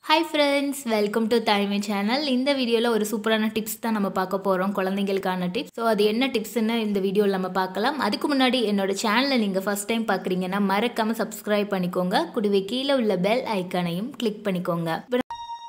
hi friends welcome to தாய்மை channel இந்த வீடியோவில் ஒரு சூப்பரான டிப்ஸ் தான் நம்ம பார்க்க போகிறோம் குழந்தைங்களுக்கான டிப்ஸ் ஸோ அது என்ன டிப்ஸ்ன்னு இந்த வீடியோவில் நம்ம பார்க்கலாம் அதுக்கு முன்னாடி என்னோட சேனலை நீங்கள் ஃபஸ்ட் டைம் பார்க்குறீங்கன்னா மறக்காமல் சப்ஸ்கிரைப் பண்ணிக்கோங்க கூடவே கீழே உள்ள பெல் ஐக்கானையும் கிளிக் பண்ணிக்கோங்க இப்ப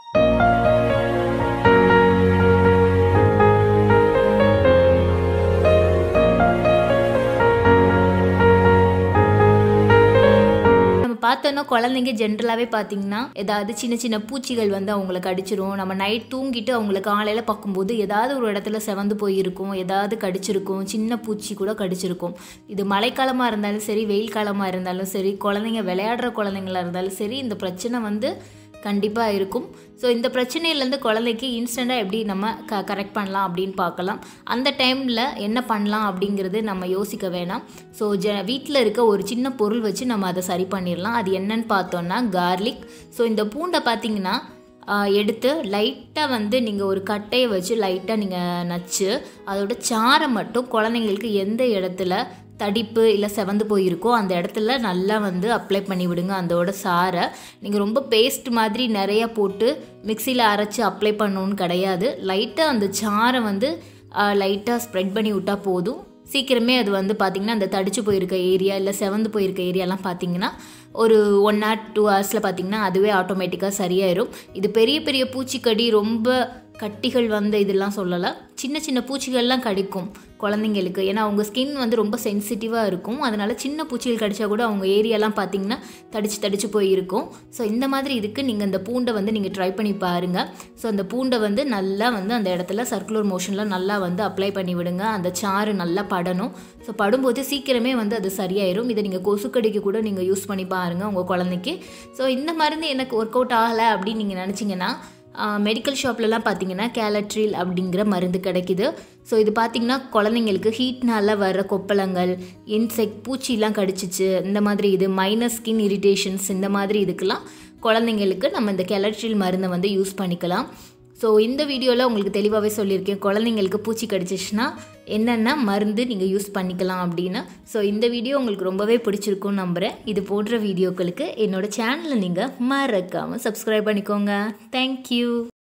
நம்ம பார்த்தோன்னா குழந்தைங்க ஜென்ரலாகவே பார்த்தீங்கன்னா ஏதாவது சின்ன சின்ன பூச்சிகள் வந்து அவங்களை கடிச்சிரும் நம்ம நைட் தூங்கிட்டு அவங்களை காலையில் பார்க்கும்போது ஏதாவது ஒரு இடத்துல செவந்து போயிருக்கும் ஏதாவது கடிச்சிருக்கும் சின்ன பூச்சி கூட கடிச்சிருக்கும் இது மழைக்காலமாக இருந்தாலும் சரி வெயில் காலமாக இருந்தாலும் சரி குழந்தைங்க விளையாடுற குழந்தைங்களா இருந்தாலும் சரி இந்த பிரச்சனை வந்து கண்டிப்பாக இருக்கும் ஸோ இந்த பிரச்சனையிலேருந்து குழந்தைக்கு இன்ஸ்டண்ட்டாக எப்படி நம்ம க கரெக்ட் பண்ணலாம் அப்படின்னு பார்க்கலாம் அந்த டைமில் என்ன பண்ணலாம் அப்படிங்கிறது நம்ம யோசிக்க வேணாம் ஸோ ஜ வீட்டில் இருக்க ஒரு சின்ன பொருள் வச்சு நம்ம அதை சரி பண்ணிடலாம் அது என்னன்னு பார்த்தோன்னா கார்லிக் ஸோ இந்த பூண்டை பார்த்தீங்கன்னா ஆஹ், எடுத்து லைட்டாக வந்து நீங்கள் ஒரு கட்டையை வச்சு லைட்டாக நீங்கள் நச்சு அதோட சாரை மட்டும் குழந்தைங்களுக்கு எந்த இடத்துல தடிப்பு இல்லை செவந்து போயிருக்கோ அந்த இடத்துல நல்லா வந்து அப்ளை பண்ணி விடுங்க அதோட சாரை நீங்கள் ரொம்ப பேஸ்ட் மாதிரி நிறையா போட்டு மிக்சியில் அரைச்சி அப்ளை பண்ணணும்னு கிடையாது லைட்டாக அந்த சாரை வந்து லைட்டாக ஸ்ப்ரெட் பண்ணி விட்டால் போதும் சீக்கிரமே அது வந்து பார்த்திங்கன்னா அந்த தடிச்சு போயிருக்க ஏரியா இல்லை செவந்து போயிருக்க ஏரியாலாம் பார்த்தீங்கன்னா ஒரு ஒன் ஹவர் டூ ஹவர்ஸில் பார்த்தீங்கன்னா அதுவே ஆட்டோமேட்டிக்காக சரியாயிரும் இது பெரிய பெரிய பூச்சிக்கடி ரொம்ப கட்டிகள் வந்த இதெல்லாம் சொல்லலை சின்ன சின்ன பூச்சிகள்லாம் கடிக்கும் குழந்தைங்களுக்கு ஏன்னா அவங்க ஸ்கின் வந்து ரொம்ப சென்சிட்டிவாக இருக்கும் அதனால சின்ன பூச்சிகள் கடிச்சா கூட அவங்க ஏரியாலாம் பார்த்தீங்கன்னா தடிச்சு தடிச்சு போயிருக்கும் ஸோ இந்த மாதிரி இதுக்கு நீங்கள் இந்த பூண்டை வந்து நீங்கள் ட்ரை பண்ணி பாருங்கள் ஸோ அந்த பூண்டை வந்து நல்லா வந்து அந்த இடத்துல சர்க்குலர் மோஷனில் நல்லா வந்து அப்ளை பண்ணி விடுங்க அந்த சாறு நல்லா படணும் ஸோ படும்போது சீக்கிரமே வந்து அது சரியாயிரும் இதை நீங்கள் கொசுக்கடிக்கு கூட நீங்கள் யூஸ் பண்ணி பாருங்கள் உங்கள் குழந்தைக்கு ஸோ இந்த மருந்து எனக்கு ஒர்க் அவுட் ஆகலை அப்படின்னு நீங்கள் நினச்சிங்கன்னா மெடிக்கல் ஷாப்லலாம் பார்த்தீங்கன்னா கேலட்ரில் அப்படிங்கிற மருந்து கிடைக்குது ஸோ இது பார்த்தீங்கன்னா குழந்தைங்களுக்கு ஹீட்னால வர கொப்பளங்கள் இன்செக்ட் பூச்சிலாம் கடிச்சிச்சு இந்த மாதிரி இது மைனஸ் ஸ்கின் இரிட்டேஷன்ஸ் இந்த மாதிரி இதுக்கெல்லாம் குழந்தைங்களுக்கு நம்ம இந்த கெலட்ரில் மருந்தை வந்து யூஸ் பண்ணிக்கலாம் ஸோ இந்த வீடியோவில் உங்களுக்கு தெளிவாகவே சொல்லியிருக்கேன் குழந்தைங்களுக்கு பூச்சி கடிச்சிச்சுன்னா என்னென்ன மருந்து நீங்கள் யூஸ் பண்ணிக்கலாம் அப்படின்னு ஸோ இந்த வீடியோ உங்களுக்கு ரொம்பவே பிடிச்சிருக்கும்னு நம்புகிறேன் இது போன்ற வீடியோக்களுக்கு என்னோட சேனலை நீங்கள் மறக்காமல் சப்ஸ்கிரைப் பண்ணிக்கோங்க தேங்க்யூ